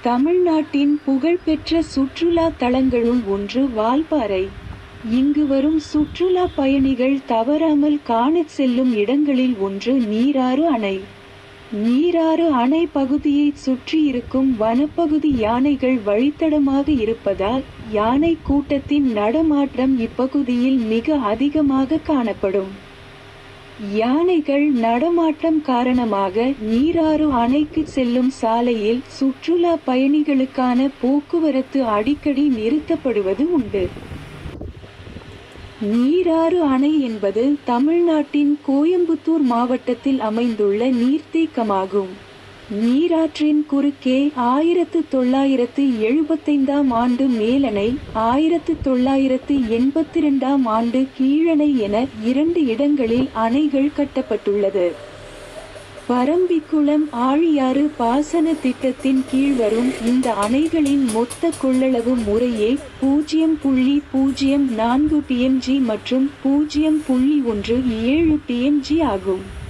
தமிழ்நாட்டின் புகழ்பெற்ற சுற்றுலா தலங்களுள் ஒன்று வால்பாறை இங்கு வரும் சுற்றுலா பயணிகள் தவறாமல் காணச் செல்லும் இடங்களில் ஒன்று நீராறு அணை நீராறு அணை பகுதியைச் சுற்றியிருக்கும் வனப்பகுதி யானைகள் வழித்தடமாக இருப்பதால் யானை கூட்டத்தின் நடமாட்டம் இப்பகுதியில் மிக அதிகமாக காணப்படும் யானைகள் நடமாட்டம் காரணமாக நீராறு அணைக்கு செல்லும் சாலையில் சுற்றுலா பயணிகளுக்கான போக்குவரத்து அடிக்கடி நிறுத்தப்படுவது உண்டு நீராறு அணை என்பது தமிழ்நாட்டின் கோயம்புத்தூர் மாவட்டத்தில் அமைந்துள்ள நீர்த்தேக்கமாகும் நீராற்றின் குறுக்கே ஆயிரத்து தொள்ளாயிரத்து எழுபத்தைந்தாம் ஆண்டு மேலணை ஆயிரத்து தொள்ளாயிரத்து எண்பத்தி இரண்டாம் ஆண்டு கீழணை என இரண்டு இடங்களில் அணைகள் கட்டப்பட்டுள்ளது பரம்பிக்குளம் ஆழியாறு பாசன திட்டத்தின் கீழ் வரும் இந்த அணைகளின் மொத்த கொள்ளளவு முறையே பூஜ்ஜியம் புள்ளி பூஜ்ஜியம் நான்கு டிஎம்ஜி மற்றும் பூஜ்ஜியம் புள்ளி ஒன்று ஏழு டிஎம்ஜி ஆகும்